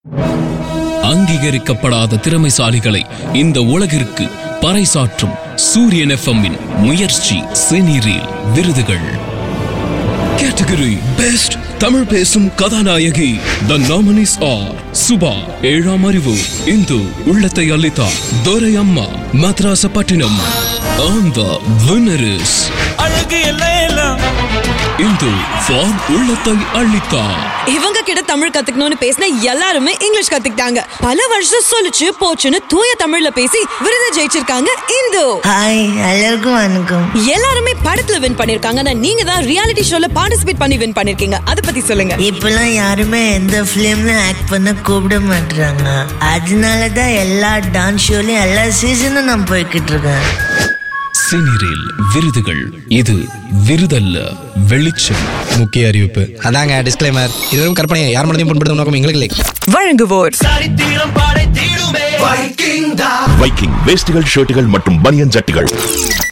அங்கீகரிக்கப்படாத திறமைசாலிகளை இந்த உலகிற்கு பறைசாற்றும் சூரியன் எஃப்எம்மின் முயற்சி சினிரீல் விருதுகள் கேட்டகரி பெஸ்ட் தமிழ் பேசும் கதாநாயகி த நாமினிஸ் ஆர் சுபா ஏழாம் அறிவு இந்து உள்ளத்தை அளித்தா துரை அம்மா மத்ராசப்பட்டினம் ஆன் த வின்னரிஸ் அழகு எல்லாம் இந்து ஃபார் உள்ளத்தை அளித்தா இவங்க கிட்ட தமிழ் கத்துக்கணும்னு பேசின எல்லாருமே இங்கிலீஷ் கத்துக்கிட்டாங்க பல வருஷம் சொல்லிச்சு போச்சுன்னு தூய தமிழ்ல பேசி விருது ஜெயிச்சிருக்காங்க இந்து ஹாய் எல்லாருக்கும் வணக்கம் எல்லாருமே படத்துல வின் பண்ணிருக்காங்க ஆனா நீங்க தான் ரியாலிட்டி ஷோல பார்ட்டிசிபேட் பண்ணி வின் பண்ணிருக்கீங்க அத பத்தி சொல்லுங்க இப்பெல்லாம் யாருமே எந்த ஃபிலிம்ல ஆக்ட் பண்ண கூப்பிட மாட்டாங்க அதனால தான் எல்லா டான்ஸ் ஷோலையும் எல்லா சீசனும் நான் போய்கிட்டு இருக்கேன் சினிரீல் விருதுகள் இது விருதல்ல வெளிச்சம் முக்கிய அறிவிப்பு அதாங்க டிஸ்க்ளைமர் இதுவும் கற்பனை யார் மனதையும் புண்படுத்தும் நோக்கம் எங்களுக்கு இல்லை வழங்குவோர் சரித்திரம் படைத்திடுமே வைக்கிங் வேஷ்டிகள் ஷர்ட்டுகள் மற்றும் பனியன் ஜட்டிகள்